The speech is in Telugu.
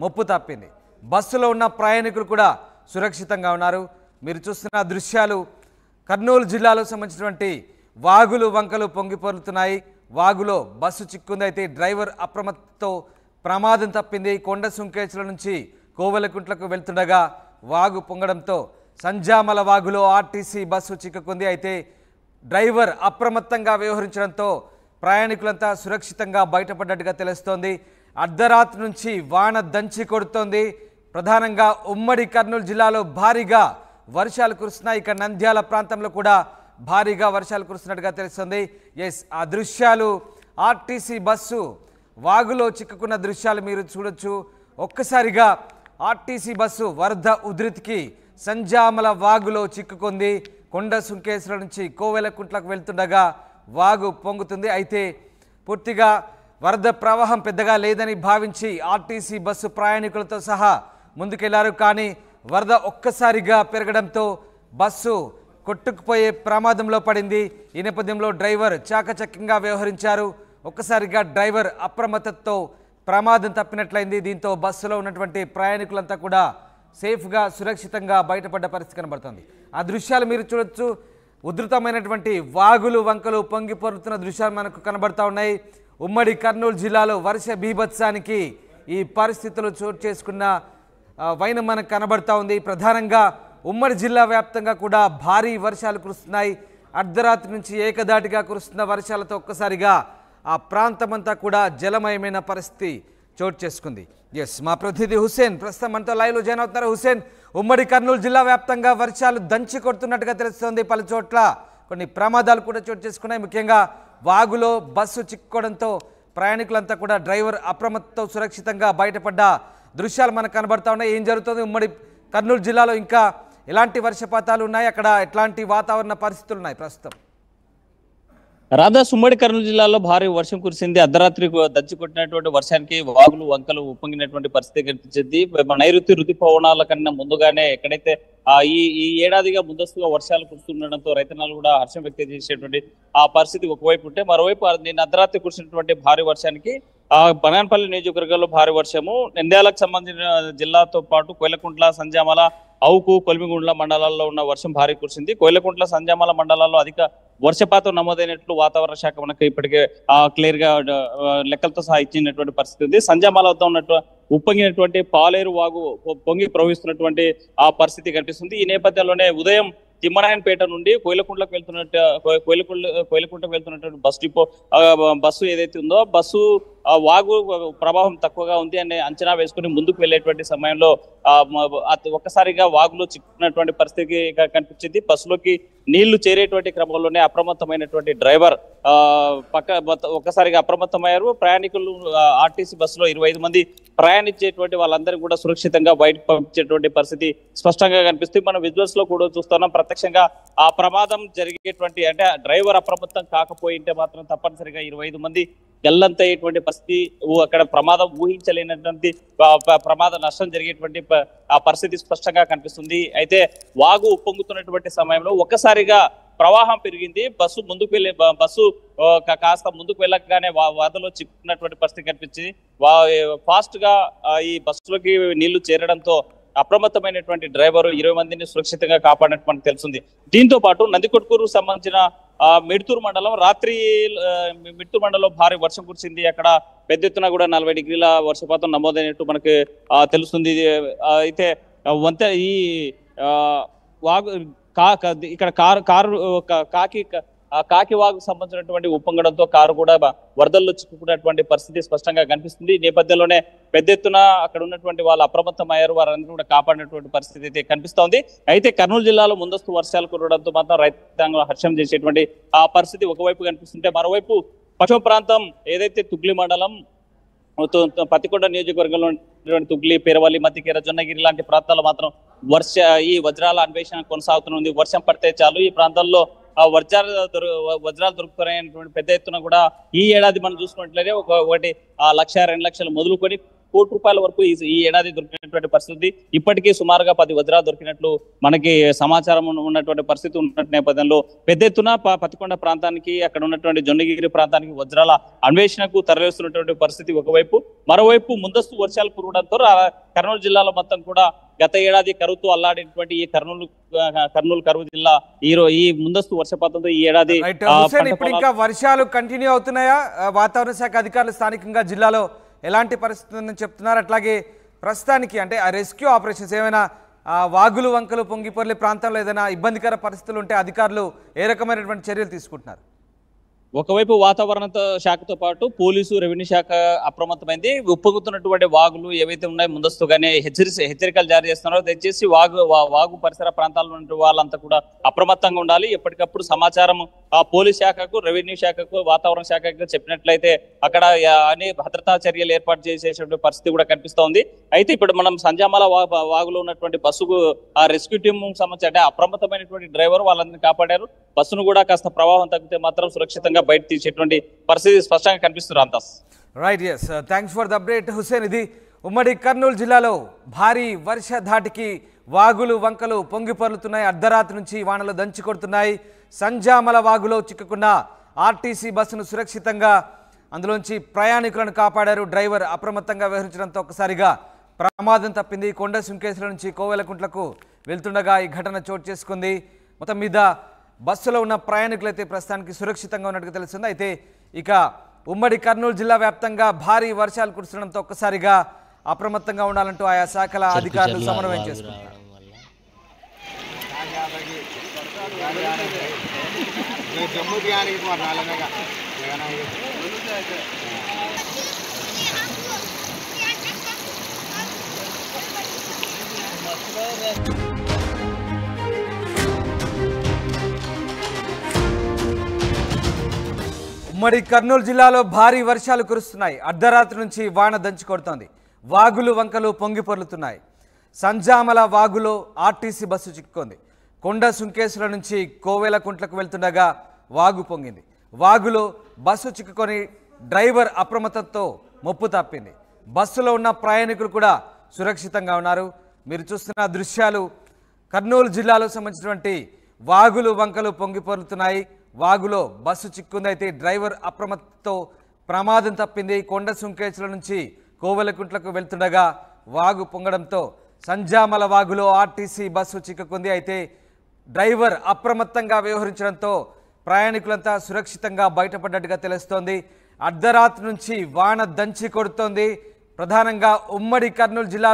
ముప్పు తప్పింది బస్సులో ఉన్న ప్రయాణికులు కూడా సురక్షితంగా ఉన్నారు మీరు చూస్తున్న దృశ్యాలు కర్నూలు జిల్లాలో సంబంధించినటువంటి వాగులు వంకలు పొంగిపొరులుతున్నాయి వాగులో బస్సు చిక్కుంది అయితే డ్రైవర్ అప్రమత్తతో ప్రమాదం తప్పింది కొండ సుంకేశ్వర నుంచి కోవెలకుంట్లకు వెళ్తుండగా వాగు పొంగడంతో సంజామల వాగులో ఆర్టీసీ బస్సు చిక్కుకుంది అయితే డ్రైవర్ అప్రమత్తంగా వ్యవహరించడంతో ప్రయాణికులంతా సురక్షితంగా బయటపడ్డట్టుగా తెలుస్తోంది అర్ధరాత్రి నుంచి వాన దంచి కొడుతోంది ప్రధానంగా ఉమ్మడి కర్నూలు జిల్లాలో భారీగా వర్షాలు కురుస్తున్నాయి ఇక నంద్యాల ప్రాంతంలో కూడా భారీగా వర్షాలు కురుస్తున్నట్టుగా తెలుస్తుంది ఎస్ ఆ దృశ్యాలు ఆర్టీసీ బస్సు వాగులో చిక్కుకున్న దృశ్యాలు మీరు చూడొచ్చు ఒక్కసారిగా ఆర్టీసీ బస్సు వరద ఉధృతికి సంజామల వాగులో చిక్కుకుంది కొండ సుంకేశ్వర నుంచి కోవెలకుంట్లకు వెళ్తుండగా వాగు పొంగుతుంది అయితే పూర్తిగా వరద ప్రవాహం పెద్దగా లేదని భావించి ఆర్టీసీ బస్సు ప్రయాణికులతో సహా ముందుకెళ్లారు కానీ వరద ఒక్కసారిగా పెరగడంతో బస్సు కొట్టుకుపోయే ప్రమాదంలో పడింది ఈ నేపథ్యంలో డ్రైవర్ చాకచక్యంగా వ్యవహరించారు ఒక్కసారిగా డ్రైవర్ అప్రమత్తతో ప్రమాదం తప్పినట్లయింది దీంతో బస్సులో ఉన్నటువంటి ప్రయాణికులంతా కూడా సేఫ్గా సురక్షితంగా బయటపడ్డ పరిస్థితి కనబడుతుంది ఆ దృశ్యాలు మీరు చూడొచ్చు ఉధృతమైనటువంటి వాగులు వంకలు పొంగి పొరుతున్న దృశ్యాలు మనకు కనబడతా ఉన్నాయి ఉమ్మడి కర్నూలు జిల్లాలో వర్ష బీభత్సానికి ఈ పరిస్థితులు చోటు చేసుకున్న ఆ, వైనం మనకు కనబడతా ఉంది ప్రధానంగా ఉమ్మడి జిల్లా వ్యాప్తంగా కూడా భారీ వర్షాలు కురుస్తున్నాయి అర్ధరాత్రి నుంచి ఏకదాటిగా కురుస్తున్న వర్షాలతో ఒక్కసారిగా ఆ ప్రాంతమంతా కూడా జలమయమైన పరిస్థితి చోటు చేసుకుంది ఎస్ మా ప్రతినిధి హుసేన్ ప్రస్తుతం మనతో లైవ్లో జాయిన్ అవుతున్నారు హుసేన్ ఉమ్మడి కర్నూలు జిల్లా వ్యాప్తంగా వర్షాలు దంచి కొడుతున్నట్టుగా తెలుస్తోంది పలు చోట్ల కొన్ని ప్రమాదాలు కూడా చోటు చేసుకున్నాయి ముఖ్యంగా వాగులో బస్సు చిక్కుకోవడంతో ప్రయాణికులంతా కూడా డ్రైవర్ అప్రమత్తతో సురక్షితంగా బయటపడ్డ దృశ్యాలు మనకు కనబడతా ఉన్నాయి ఏం జరుగుతుంది ఉమ్మడి కర్నూలు జిల్లాలో ఇంకా ఎలాంటి వర్షపాతాలు ఉన్నాయి అక్కడ ఎట్లాంటి వాతావరణ పరిస్థితులు ఉన్నాయి ప్రస్తుతం రాధా సుమ్మడి కర్నూలు జిల్లాలో భారీ వర్షం కురిసింది అర్ధరాత్రి దంచి కొట్టినటువంటి వర్షానికి వాగులు వంకలు ఉప్పొంగినటువంటి పరిస్థితి కనిపించింది మన నైరుతి రుతుపవనాల కన్నా ముందుగానే ఎక్కడైతే ఆ ఈ ఈ ఏడాదిగా ముందస్తుగా వర్షాలు కురుస్తుండడంతో రైతన్నలు కూడా హర్షం వ్యక్తం చేసేటువంటి ఆ పరిస్థితి ఒకవైపు ఉంటే మరోవైపు ఆ నిన్న అర్ధరాత్రి కురిసినటువంటి భారీ వర్షానికి ఆ బనాన్పల్లి నియోజకవర్గంలో భారీ వర్షము నంద్యాలకు సంబంధించిన జిల్లాతో పాటు కోయలకుంట్ల సంజామల అవుకు కొలిమిగుండ్ల మండలాల్లో ఉన్న వర్షం భారీ కురిసింది కోయలకుంట్ల సంజామల మండలాల్లో అధిక వర్షపాతం నమోదైనట్లు వాతావరణ శాఖ మనకు ఇప్పటికే ఆ క్లియర్ గా ఆ, లెక్కలతో సహా ఇచ్చినటువంటి పరిస్థితి ఉంది సంజామాల వద్ద ఉన్నట్టు ఉప్పొంగినటువంటి పాలేరు వాగు పొ- పొంగి ప్రవహిస్తున్నటువంటి ఆ పరిస్థితి కనిపిస్తుంది ఈ నేపథ్యంలోనే ఉదయం తిమ్మరాయనపేట నుండి కోయిలకుంట్లకు వెళ్తున్నట్టు కో- కోయిలకుంట్ల కోయిలకుంటకు వెళ్తున్నటువంటి బస్ డిపో ఆ, బస్సు ఏదైతే ఉందో బస్సు ఆ వాగు ప్రభావం తక్కువగా ఉంది అని అంచనా వేసుకుని ముందుకు వెళ్ళేటువంటి సమయంలో ఆ మ- అత- ఒక్కసారిగా వాగులో చిక్కున్నటువంటి పరిస్థితి క- కనిపించింది బస్సులోకి నీళ్లు చేరేటువంటి క్రమంలోనే అప్రమత్తమైనటువంటి డ్రైవర్ ఆ పక్క మొత్తం- ఒక్కసారిగా అప్రమత్తమయ్యారు ప్రయాణికులు ఆర్టీసీ బస్సులో ఇరవై ఐదు మంది ప్రయాణించేటువంటి వాళ్ళందరూ కూడా సురక్షితంగా బయటకు పంపించేటువంటి పరిస్థితి స్పష్టంగా కనిపిస్తుంది మనం విజువల్స్ లో కూడా చూస్తున్నాం ప్రత్యక్షంగా ఆ ప్రమాదం జరిగేటువంటి అంటే డ్రైవర్ అప్రమత్తం కాకపోయింటే మాత్రం తప్పనిసరిగా ఇరవై ఐదు మంది గల్లంతయ్యేటువంటి పరిస్థితి ఊ- అక్కడ ప్రమాదం ఊహించలేనటువంటి ప- ప- ప్రమాద నష్టం జరిగేటువంటి ప- ఆ పరిస్థితి స్పష్టంగా కనిపిస్తుంది అయితే వాగు ఉప్పొంగుతున్నటువంటి సమయంలో ఒక్కసారిగా ప్రవాహం పెరిగింది బస్సు ముందుకు వెళ్ళే బ- బస్సు ఆ, కా- కాస్త ముందుకు వెళ్ళగానే వా- వరదలో చిక్కున్నటువంటి పరిస్థితి కనిపించింది వా ఫాస్ట్ గా ఆ, ఈ బస్సులోకి నీళ్లు చేరడంతో అప్రమత్తమైనటువంటి డ్రైవర్ ఇరవై మందిని సురక్షితంగా కాపాడినట్టు మనకు తెలుస్తుంది దీంతో పాటు నందికొట్కూరు సంబంధించిన ఆ, మిడ్తూరు మండలం రాత్రి ఆ, మిడ్తూరు మండలంలో భారీ వర్షం కురిసింది అక్కడ పెద్ద ఎత్తున కూడా నలభై డిగ్రీల వర్షపాతం నమోదైనట్టు మనకి ఆ, తెలుస్తుంది ఇది, ఆ, అయితే ఆ, వంత ఈ ఆ, వాగు కా కా- ఇక్కడ కారు కారు కా- కాకి ఆ కాకి వాగుకు సంబంధించినటువంటి ఉప్పొంగడంతో కారు కూడా బ- వరదల్లో చిక్కుకున్నటువంటి పరిస్థితి స్పష్టంగా కనిపిస్తుంది ఈ నేపథ్యంలోనే పెద్ద ఎత్తున అక్కడ ఉన్నటువంటి వాళ్ళు అప్రమత్తమయ్యారు వారందరూ కూడా కాపాడినటువంటి పరిస్థితి అయితే కనిపిస్తోంది అయితే కర్నూలు జిల్లాలో ముందస్తు వర్షాలు కురవడంతో మాత్రం రైతాంగం హర్షం చేసేటువంటి ఆ పరిస్థితి ఒకవైపు కనిపిస్తుంటే మరోవైపు పశ్చిమ ప్రాంతం ఏదైతే తుగ్లి మండలం తో- తో- పత్తికొండ నియోజకవర్గంలో ఉన్నటువంటి తుగ్లి పేరవల్లి మధ్యకేర జొన్నగిరి లాంటి ప్రాంతాల్లో మాత్రం వర్ష ఈ వజ్రాల అన్వేషణ కొనసాగుతుంది వర్షం పడితే చాలు ఈ ప్రాంతాల్లో ఆ వజ్రాలు దొర- వజ్రాలు దొరుకుతాయనేటువంటి పెద్ద ఎత్తున కూడా ఈ ఏడాది మనం చూసుకున్నట్లయితే ఒక ఒకటి ఆ లక్ష రెండు లక్షలు మొదలుకొని కోటి రూపాయల వరకు ఈ ఈ ఏడాది దొరికినటువంటి పరిస్థితి ఇప్పటికీ సుమారుగా పది వజ్రాలు దొరికినట్లు మనకి సమాచారం ఉన్న- ఉన్నటువంటి పరిస్థితి ఉన్న నేపథ్యంలో పెద్ద ఎత్తున ప- పతికొండ ప్రాంతానికి అక్కడ ఉన్నటువంటి జొన్నగిరి ప్రాంతానికి వజ్రాల అన్వేషణకు తరలిస్తున్నటువంటి పరిస్థితి ఒకవైపు మరోవైపు ముందస్తు వర్షాలు కురవడంతో రా- కర్నూలు జిల్లాలో మొత్తం కూడా గత ఏడాది కరువుతో అల్లాడినటువంటి ఈ కర్నూలు ఆ, కర్నూలు కరువు జిల్లా ఈ రో- ఈ ముందస్తు వర్షపాతంతో ఈ ఏడాది రైట్ ఆ, హుసేన్ పంట ఇప్పుడు పొలాలు- ఇంకా వర్షాలు కంటిన్యూ అవుతున్నాయా ఆ, వాతావరణ శాఖ అధికారులు స్థానికంగా జిల్లాలో ఎలాంటి పరిస్థితి ఉందని చెప్తున్నారు అట్లాగే ప్రస్తుతానికి అంటే ఆ రెస్క్యూ ఆపరేషన్స్ ఏమైనా ఆ, వాగులు వంకలు పొంగిపొర్లి ప్రాంతంలో ఏదైనా ఇబ్బందికర పరిస్థితులు ఉంటే అధికారులు ఏ రకమైనటువంటి చర్యలు తీసుకుంటున్నారు ఒకవైపు వాతావరణ శాఖతో పాటు పోలీసు రెవెన్యూ శాఖ అప్రమత్తమైంది ఉప్పొంగుతున్నటువంటి వాగులు ఏవైతే ఉన్నాయో ముందస్తుగానే హెచ్చరి హెచ్చరికలు జారీ చేస్తున్నారో దయచేసి వాగు వా- వాగు పరిసర ప్రాంతాల్లో ఉన్న వాళ్ళంతా కూడా అప్రమత్తంగా ఉండాలి ఎప్పటికప్పుడు సమాచారం ఆ పోలీస్ శాఖకు రెవెన్యూ శాఖకు వాతావరణ శాఖకు చెప్పినట్లయితే అక్కడ ఆ, అనే భద్రతా చర్యలు ఏర్పాటు చేసేటువంటి పరిస్థితి కూడా కనిపిస్తోంది అయితే ఇప్పుడు మనం సంజామాల వా- వాగులో ఉన్నటువంటి బస్సుకు ఆ రెస్క్యూ టీమ్ సంబంధించి అంటే అప్రమత్తమైనటువంటి డ్రైవర్ వాళ్ళందరినీ కాపాడారు బస్సును కూడా కాస్త ప్రవాహం తగ్గితే మాత్రం సురక్షితంగా బయట తీసేటువంటి పరిస్థితి స్పష్టంగా కనిపిస్తుంది అంతాస్ right yes thanks for the update Hussain ఇది ఉమ్మడి కర్నూలు జిల్లాలో భారీ వర్ష ధాటికి వాగులు వంకలు పొంగి పొర్లుతున్నాయి అర్ధరాత్రి నుంచి వానలు దంచి కొడుతున్నాయి సంజామల వాగులో చిక్కుకున్న ఆర్టీసీ బస్సును సురక్షితంగా అందులోంచి ప్రయాణికులను కాపాడారు డ్రైవర్ అప్రమత్తంగా వ్యవహరించడంతో ఒక్కసారిగా ప్రమాదం తప్పింది కొండ సుంకేసుల నుంచి కోవెలకుంట్లకు వెళ్తుండగా ఈ ఘటన చోటు చేసుకుంది మొత్తం మీద బస్సులో ఉన్న ప్రయాణికులైతే ప్రస్తుతానికి సురక్షితంగా ఉన్నట్టుగా తెలుస్తుంది అయితే ఇక ఉమ్మడి కర్నూలు జిల్లా వ్యాప్తంగా భారీ వర్షాలు కురుస్తుండడంతో ఒక్కసారిగా అప్రమత్తంగా ఉండాలంటూ ఆయా శాఖల అధికారులు సమన్వయం చేసుకుంటున్నారు జమ్మూ బిహారీ నాలుగనగా ఉమ్మడి కర్నూలు జిల్లాలో భారీ వర్షాలు కురుస్తున్నాయి అర్ధరాత్రి నుంచి వాన దంచి కొడుతోంది వాగులు వంకలు పొంగి పొర్లుతున్నాయి సంజామల వాగులో ఆర్టీసీ బస్సు చిక్కుకుంది కొండ సుంకేసుల నుంచి కోవెలకుంట్లకు వెళ్తుండగా వాగు పొంగింది వాగులో బస్సు చిక్కుకొని డ్రైవర్ అప్రమత్తంతో ముప్పు తప్పింది బస్సులో ఉన్న ప్రయాణికులు కూడా సురక్షితంగా ఉన్నారు మీరు చూస్తున్న దృశ్యాలు కర్నూలు జిల్లాలో సంబంధించినటువంటి వాగులు వంకలు పొంగి పొరులుతున్నాయి వాగులో బస్సు చిక్కుందైతే డ్రైవర్ అప్రమత్తతో ప్రమాదం తప్పింది కొండ సుంకేసుల నుంచి కోవెలకుంట్లకు వెళ్తుండగా వాగు పొంగడంతో సంజామల వాగులో ఆర్టీసీ బస్సు చిక్కుకుంది అయితే డ్రైవర్ అప్రమత్తంగా వ్యవహరించడంతో ప్రయాణికులంతా సురక్షితంగా బయటపడ్డట్టుగా తెలుస్తోంది అర్ధరాత్రి నుంచి వాన దంచి కొడుతోంది ప్రధానంగా ఉమ్మడి కర్నూలు జిల్లా